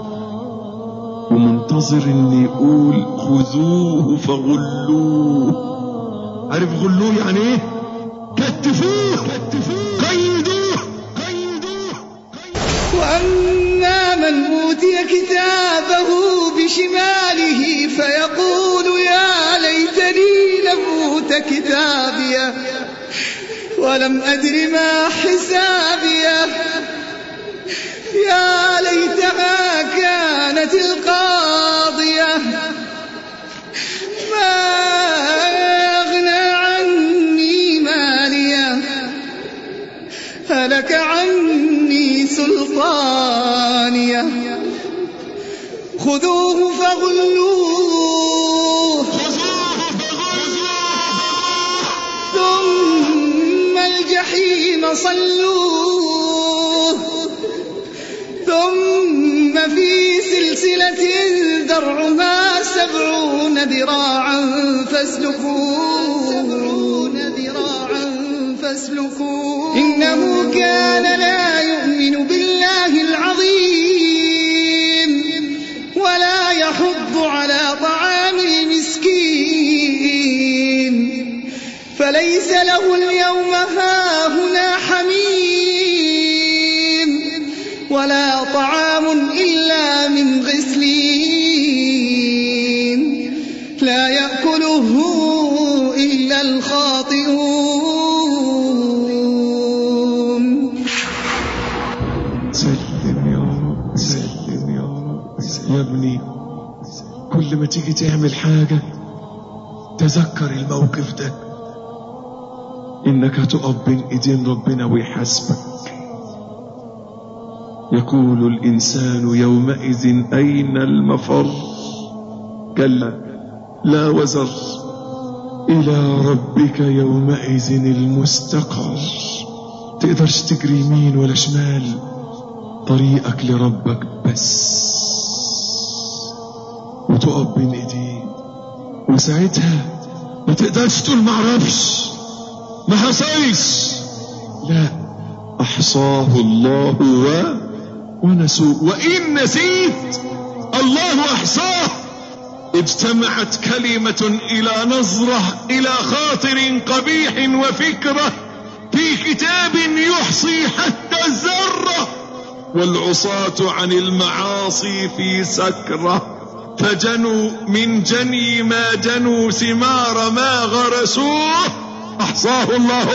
ومنتظر ان يقول خذوه فغلوه عارف غلوه يعني ايه كتفوه كتفوه قيدوه قيدوه وأما من أوتي كتابه بشماله فيقول يا ليتني لم أوت كتابيه ولم أدر ما حسابيه يا ليتها كانت القاضية ما أغنى عني ماليه هلك عني سلطانيه خذوه فغلوه ثم الجحيم صلوه ثم في سلسلة ذرعها سبعون ذراعا فاسلكوه ذراعا فاسلكوه إنه كان لا يؤمن بالله العظيم ولا يحض على طعام المسكين فليس له اليوم هاهنا حميم ولا طعام إلا من غسلين لا يأكله إلا الخاطئون سلم يا رب سلم يا رب يا ابني كل ما تيجي تعمل حاجة تذكر الموقف ده انك هتقف بين ايدين ربنا ويحاسبك يقول الانسان يومئذ اين المفر كلا لا وزر إلى ربك يومئذ المستقر تقدرش تجري يمين ولا شمال طريقك لربك بس وتقف بين ايديه وساعتها ما تقدرش تقول معرفش ما حصلش لا احصاه الله و ونسوه وان نسيت الله احصاه اجتمعت كلمة الى نظرة الى خاطر قبيح وفكرة في كتاب يحصي حتى الذرة والعصاة عن المعاصي في سكرة فجنوا من جني ما جنوا ثمار ما غرسوه احصاه الله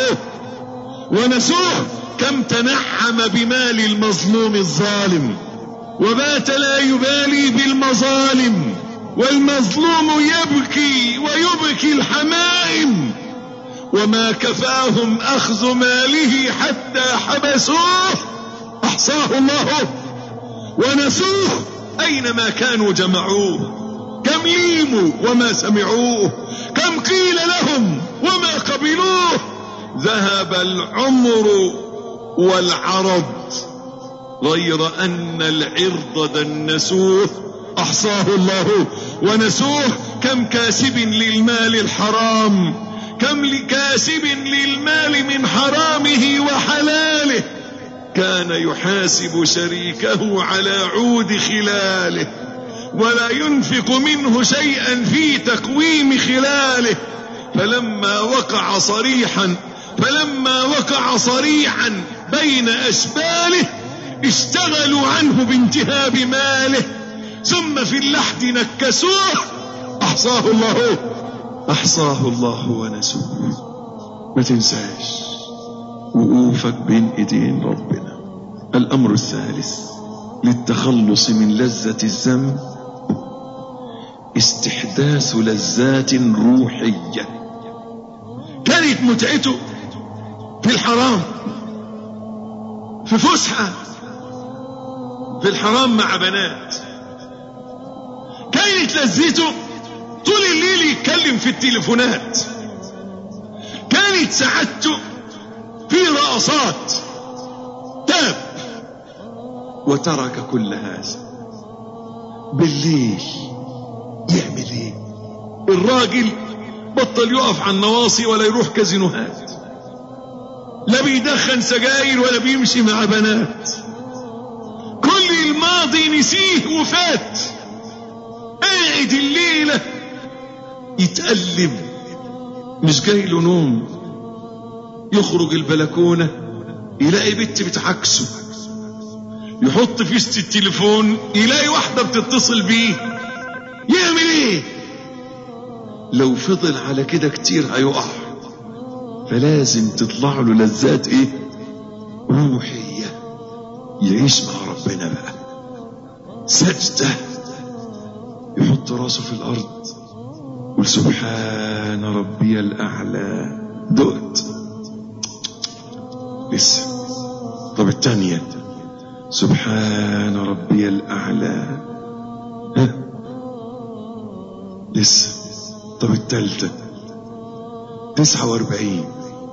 ونسوه كم تنعم بمال المظلوم الظالم وبات لا يبالي بالمظالم والمظلوم يبكي ويبكي الحمائم وما كفاهم اخذ ماله حتى حبسوه احصاه الله ونسوه اينما كانوا جمعوه كم ليموا وما سمعوه كم قيل لهم وما قبلوه ذهب العمر والعرض غير ان العرض دنسوه احصاه الله ونسوه كم كاسب للمال الحرام كم كاسب للمال من حرامه وحلاله كان يحاسب شريكه على عود خلاله ولا ينفق منه شيئا في تقويم خلاله فلما وقع صريحا فلما وقع صريعا بين اشباله اشتغلوا عنه بانتهاب ماله ثم في اللحد نكسوه احصاه الله احصاه الله ونسوه ما تنساش وقوفك بين ايدين ربنا الامر الثالث للتخلص من لذة الذنب استحداث لذات روحية كانت متعته في الحرام في فسحة في الحرام مع بنات كانت لذته طول الليل يتكلم في التليفونات كانت سعادته في رقصات تاب وترك كل هذا بالليل يعمل ايه الراجل بطل يقف على النواصي ولا يروح كازينوهات لا بيدخن سجاير ولا بيمشي مع بنات كل الماضي نسيه وفات قاعد الليلة يتألم مش جاي له نوم يخرج البلكونة يلاقي بنت بتعكسه يحط فيست التليفون يلاقي واحدة بتتصل بيه يعمل ايه لو فضل على كده كتير هيقع فلازم تطلع له لذات ايه روحية يعيش مع ربنا بقى سجدة يحط راسه في الارض يقول سبحان ربي الاعلى دقت لسه طب الثانية سبحان ربي الاعلى ها لسه طب الثالثة تسعة واربعين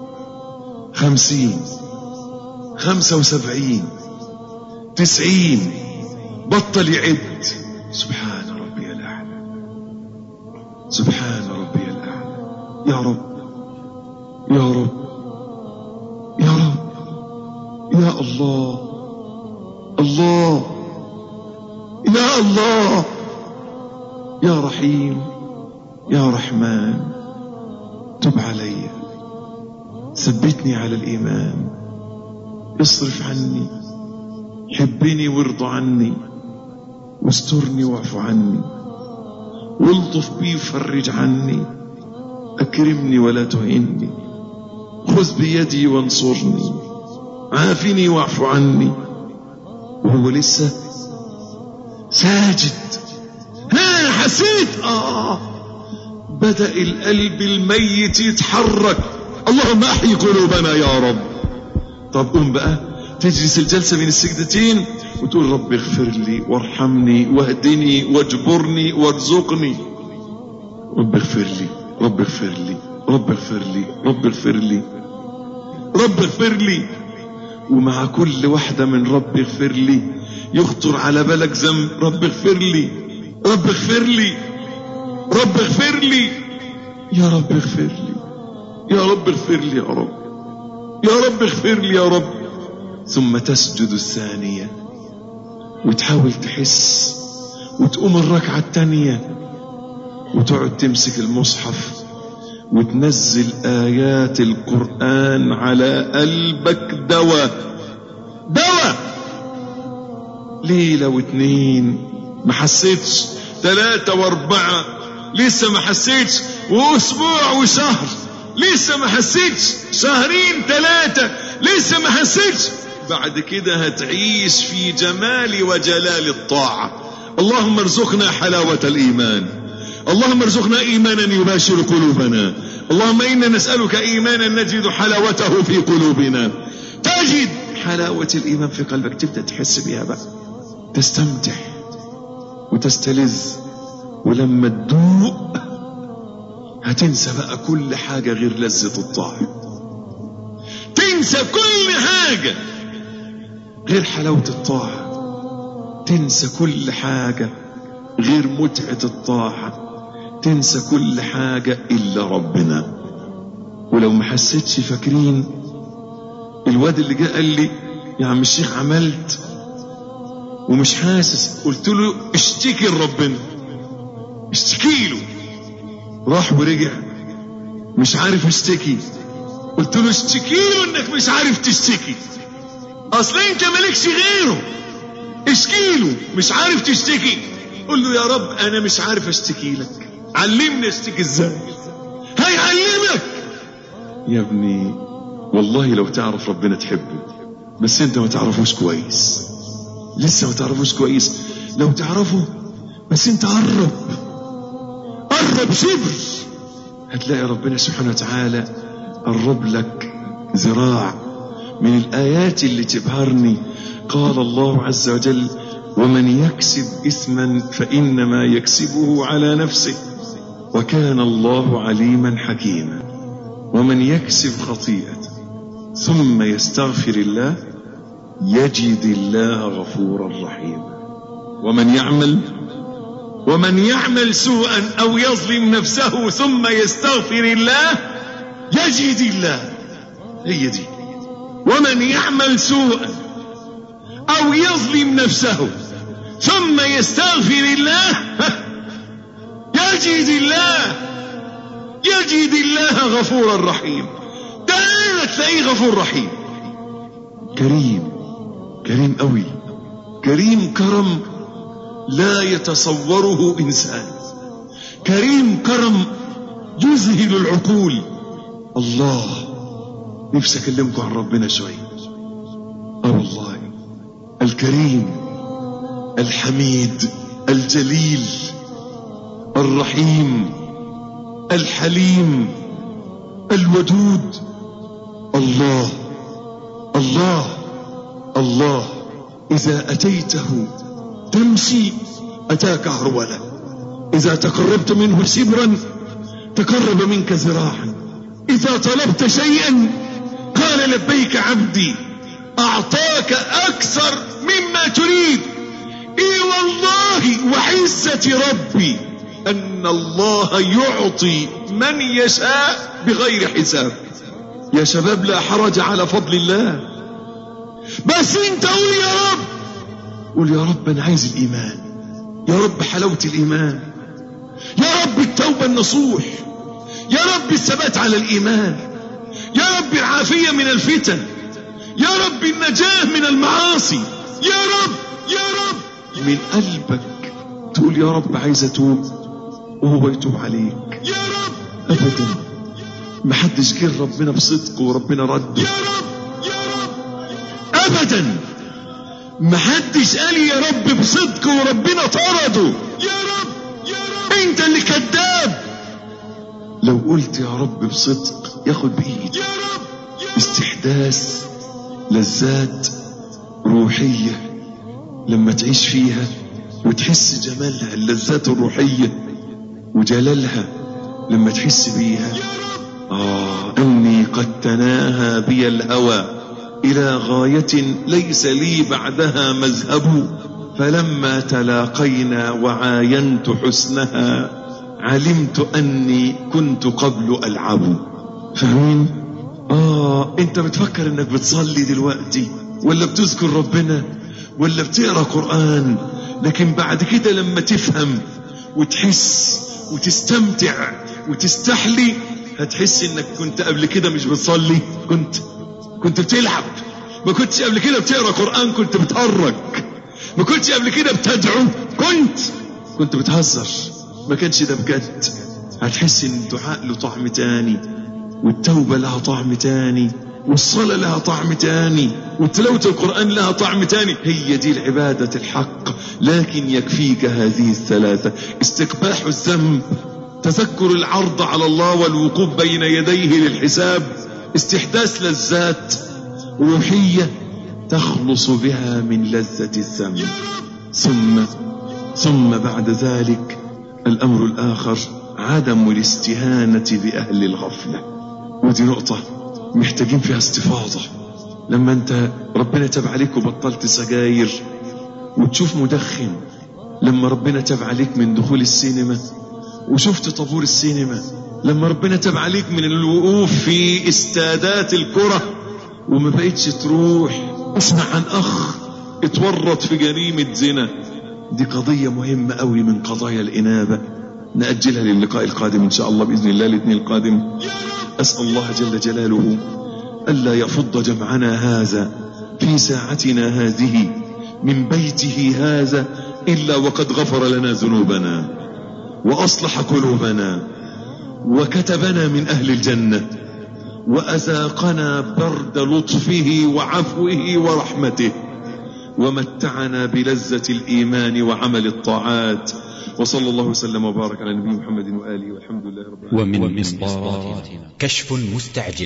خمسين خمسة وسبعين تسعين بطل يعد سبحان ربي الأعلى سبحان ربي الأعلى يا رب يا رب يا رب يا الله الله يا الله يا رحيم يا رحمن تب علي ثبتني على الإيمان اصرف عني حبني وارض عني واسترني واعف عني والطف بي وفرج عني أكرمني ولا تهني خذ بيدي وانصرني عافني واعف عني وهو لسه ساجد ها حسيت آه بدأ القلب الميت يتحرك اللهم احيي قلوبنا يا رب طب قوم بقى تجلس الجلسة بين السجدتين وتقول رب اغفر لي وارحمني واهدني واجبرني وارزقني رب اغفر لي رب اغفر لي رب اغفر لي رب اغفر لي رب اغفر لي ومع كل واحدة من رب اغفر لي يخطر على بالك ذنب رب اغفر لي رب اغفر لي رب اغفر لي يا رب اغفر لي يا رب اغفر لي يا رب يا رب اغفر لي يا رب ثم تسجد الثانية وتحاول تحس وتقوم الركعة الثانية وتقعد تمسك المصحف وتنزل آيات القرآن على قلبك دواء دواء ليلة واتنين ما حسيتش ثلاثة واربعة لسه ما حسيتش واسبوع وشهر لسه ما حسيتش شهرين ثلاثة لسه ما حسيتش بعد كده هتعيش في جمال وجلال الطاعة اللهم ارزقنا حلاوة الإيمان اللهم ارزقنا إيمانا يباشر قلوبنا اللهم إنا نسألك إيمانا نجد حلاوته في قلوبنا تجد حلاوة الإيمان في قلبك تبدأ تحس بها بقى تستمتع وتستلذ ولما تدوق هتنسى بقى كل حاجة غير لذة الطاعة تنسى كل حاجة غير حلاوة الطاعة تنسى كل حاجة غير متعة الطاعة تنسى كل حاجة إلا ربنا ولو ما حسيتش فاكرين الواد اللي جه قال لي يا عم الشيخ عملت ومش حاسس قلت له اشتكي لربنا اشتكي له راح ورجع مش عارف اشتكي قلت له اشتكي له انك مش عارف تشتكي اصل انت مالكش غيره اشكي له مش عارف تشتكي قل له يا رب انا مش عارف اشتكي لك علمني اشتكي ازاي هيعلمك يا ابني والله لو تعرف ربنا تحبه بس انت ما تعرفوش كويس لسه ما تعرفوش كويس لو تعرفه بس انت قرب قرب شبر هتلاقي ربنا سبحانه وتعالى قرب لك ذراع من الآيات اللي تبهرني قال الله عز وجل ومن يكسب إثما فإنما يكسبه على نفسه وكان الله عليما حكيما ومن يكسب خطيئة ثم يستغفر الله يجد الله غفورا رحيما ومن يعمل ومن يعمل سوءا أو يظلم نفسه ثم يستغفر الله يجد الله هي دي ومن يعمل سوءا أو يظلم نفسه ثم يستغفر الله يجد الله يجد الله غفورا رحيما تعالى تلاقيه غفور رحيم كريم كريم قوي كريم كرم لا يتصوره إنسان كريم كرم يذهل العقول الله نفسي أكلمكم عن ربنا شوية اه والله الكريم الحميد الجليل الرحيم الحليم الودود الله الله الله إذا أتيته تمشي أتاك هرولا إذا تقربت منه شبرا تقرب منك ذراعا إذا طلبت شيئا قال لبيك عبدي أعطاك أكثر مما تريد إي والله وعزة ربي أن الله يعطي من يشاء بغير حساب يا شباب لا حرج على فضل الله بس انت قول يا رب قول يا رب انا عايز الايمان يا رب حلاوة الايمان يا رب التوبة النصوح يا رب الثبات على الايمان يا رب العافية من الفتن يا رب النجاة من المعاصي يا رب يا رب من قلبك تقول يا رب عايز اتوب وهو يتوب عليك يا رب ابدا ما حدش جه ربنا بصدق وربنا رده يا رب يا رب ابدا ما حدش قال يا رب بصدق وربنا طرده يا رب يا رب انت اللي كذاب لو قلت يا رب بصدق ياخد بايدي يا رب استحداث لذات روحية لما تعيش فيها وتحس جمالها اللذات الروحية وجلالها لما تحس بيها آه أني قد تناهى بي الهوى إلى غاية ليس لي بعدها مذهب فلما تلاقينا وعاينت حسنها علمت أني كنت قبل ألعب فاهمين؟ آه أنت بتفكر أنك بتصلي دلوقتي ولا بتذكر ربنا ولا بتقرأ قرآن لكن بعد كده لما تفهم وتحس وتستمتع وتستحلي هتحس انك كنت قبل كده مش بتصلي كنت كنت بتلعب ما كنتش قبل كده بتقرا قران كنت بتهرج ما كنتش قبل كده بتدعو كنت كنت بتهزر ما كانش ده بجد هتحس ان الدعاء له طعم تاني والتوبه لها طعم تاني والصلاة لها طعم تاني وتلاوة القرآن لها طعم تاني هي دي العبادة الحق لكن يكفيك هذه الثلاثة استقباح الذنب تذكر العرض على الله والوقوف بين يديه للحساب استحداث لذات روحية تخلص بها من لذة الذنب ثم ثم بعد ذلك الأمر الآخر عدم الاستهانة بأهل الغفلة ودي نقطة محتاجين فيها استفاضة لما انت ربنا تاب عليك وبطلت سجاير وتشوف مدخن لما ربنا تاب عليك من دخول السينما وشفت طابور السينما لما ربنا تاب عليك من الوقوف في استادات الكرة وما بقيتش تروح اسمع عن اخ اتورط في جريمة زنا دي قضية مهمة قوي من قضايا الإنابة نأجلها للقاء القادم إن شاء الله بإذن الله الاثنين القادم أسأل الله جل جلاله ألا يفض جمعنا هذا في ساعتنا هذه من بيته هذا إلا وقد غفر لنا ذنوبنا وأصلح قلوبنا وكتبنا من أهل الجنة وأذاقنا برد لطفه وعفوه ورحمته ومتعنا بلذة الإيمان وعمل الطاعات وصلى الله وسلم وبارك على نبينا محمد وآله والحمد لله رب العالمين ومن مصداقاتنا كشف مستعجل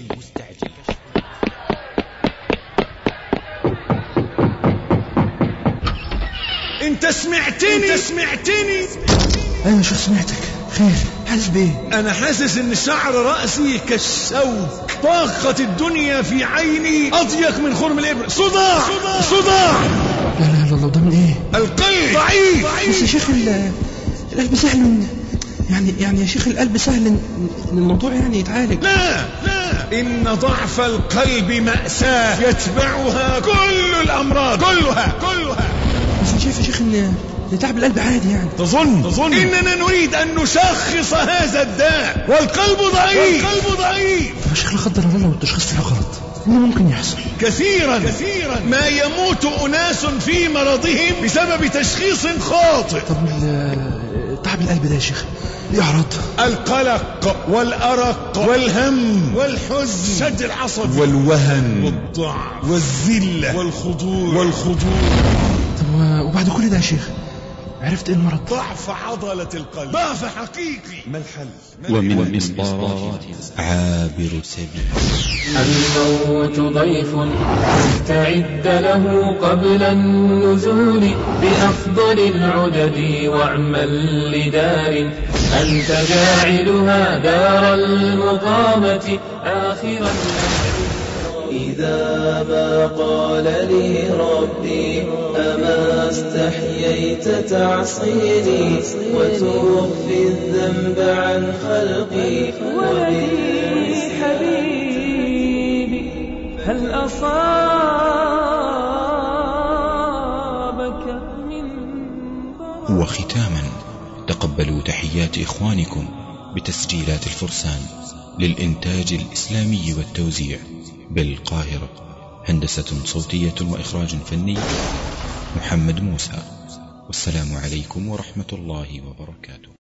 انت سمعتني انت سمعتني ايوه شو سمعتك خير حاسس بايه انا حاسس ان شعر رأسي كالشوك طاقة الدنيا في عيني اضيق من خرم الابر صداع صداع لا لا لا الله ده من ايه القلب ضعيف بس يا شيخ ال- القلب سهل يعني يعني يا شيخ القلب سهل ان إن الموضوع يعني يتعالج لا لا إن ضعف القلب مأساة يتبعها كل الأمراض كلها كلها بس انا شايف يا شيخ ان إن تعب القلب عادي يعني تظن تظن إننا نريد أن نشخص هذا الداء والقلب ضعيف والقلب ضعيف يا شيخ لا قدر الله لو التشخيص طلع غلط ايه اللي ممكن يحصل كثيرا كثيرا ما يموت أناس في مرضهم بسبب تشخيص خاطئ طب ال- تعب القلب ده يا شيخ ليه اعراض القلق والأرق والهم والحزن شد العصب والوهن والضعف والذلة والخضوع والخضوع طب و- وبعد كل ده يا شيخ عرفت ايه المرض ضعف عضلة القلب ضعف حقيقي ما الحل ومن مصداقاتنا عابر سبيل الموت ضيف استعد له قبل النزول بأفضل العدد واعمل لدار أنت جاعلها دار المقامة آخرا إذا ما قال لي ربي أما استحييت تعصيني وتخفي الذنب عن خلقي ولدي حبيبي هل أصابك من وختاما تقبلوا تحيات إخوانكم بتسجيلات الفرسان للإنتاج الإسلامي والتوزيع بالقاهرة هندسة صوتية وإخراج فني محمد موسى والسلام عليكم ورحمة الله وبركاته